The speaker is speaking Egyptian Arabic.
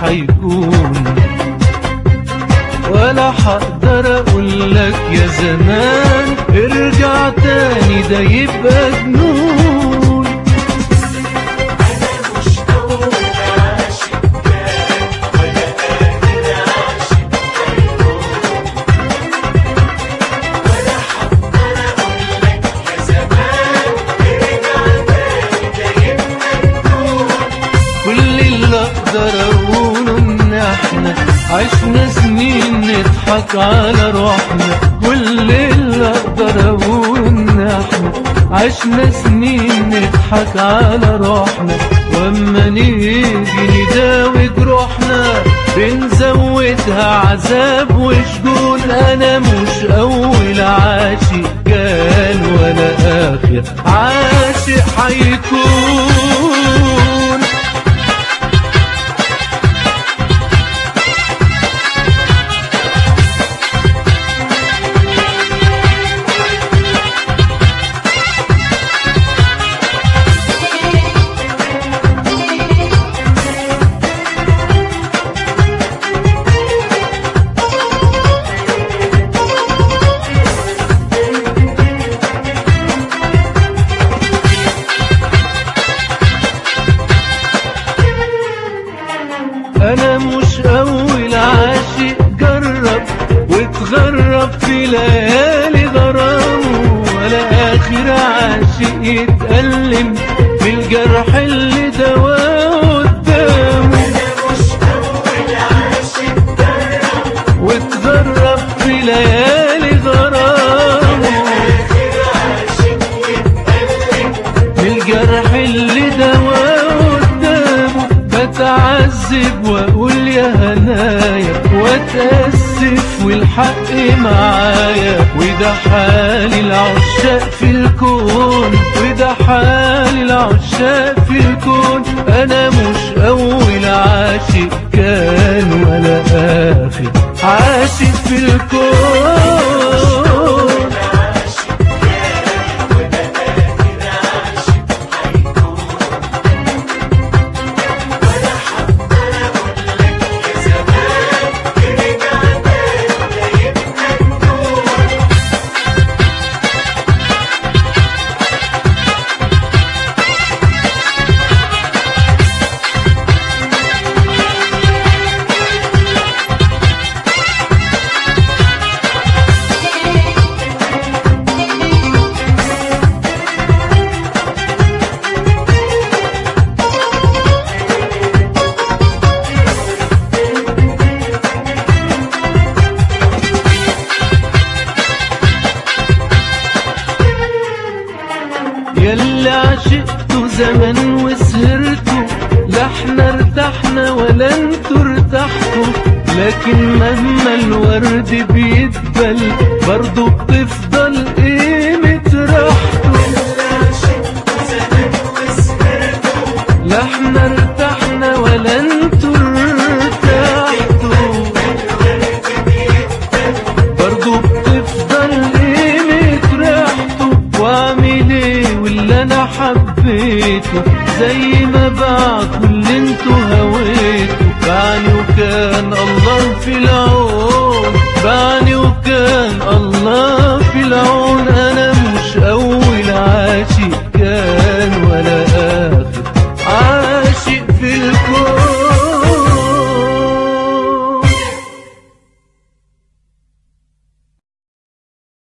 حيكون ولا حقدر اقول لك يا زمان ارجع تاني ده يبقى جنون مش أول عاشق كان ولا آخر عاشق هيكون ولا حقدر أقولك يا زمان ارجع تاني ده يبقى جنون كل اللي اقدر اقوله ان احنا عشنا سنين نضحك على روحنا كل اللي اقدر اقوله ان احنا عشنا سنين نضحك على روحنا واما نيجي نداوي جروحنا بنزودها عذاب وشجون انا مش اول عاشق كان ولا اخر عاشق حيكون انا مش اول عاشق جرب واتغرب في ليالي غرامه ولا اخر عاشق يتألم في الجرح اللي دواه قدامه أنا مش أول عاشق جرب واتغرب في ليالي غرامه آخر عاشق يتألم من الجرح اللي دواه قدامه بتعذب واقول يا هنايا واتاسف والحق معايا وده حال العشاق في الكون وده حال العشاق في الكون انا مش اول عاشق كان ولا اخر عاشق في الكون عاشق كان ولا آخر عاشق هيكون ولا حقدر أقولك يا زمان ارجع تاني ده يبقى جنون ياللي عشقته زمان وسهرته لا احنا ارتحنا ولا انتوا ارتحتوا لكن مهما الورد بيدبل برضه بتفضل قيمة راحته لا احنا ارتحنا ولا انتوا ارتحتوا برضو بتفضل قيمة ريحته واعمل ايه واللي انا حبيته زي ما باع كل انتوا هويته باعني وكان الله في العون باعني وكان الله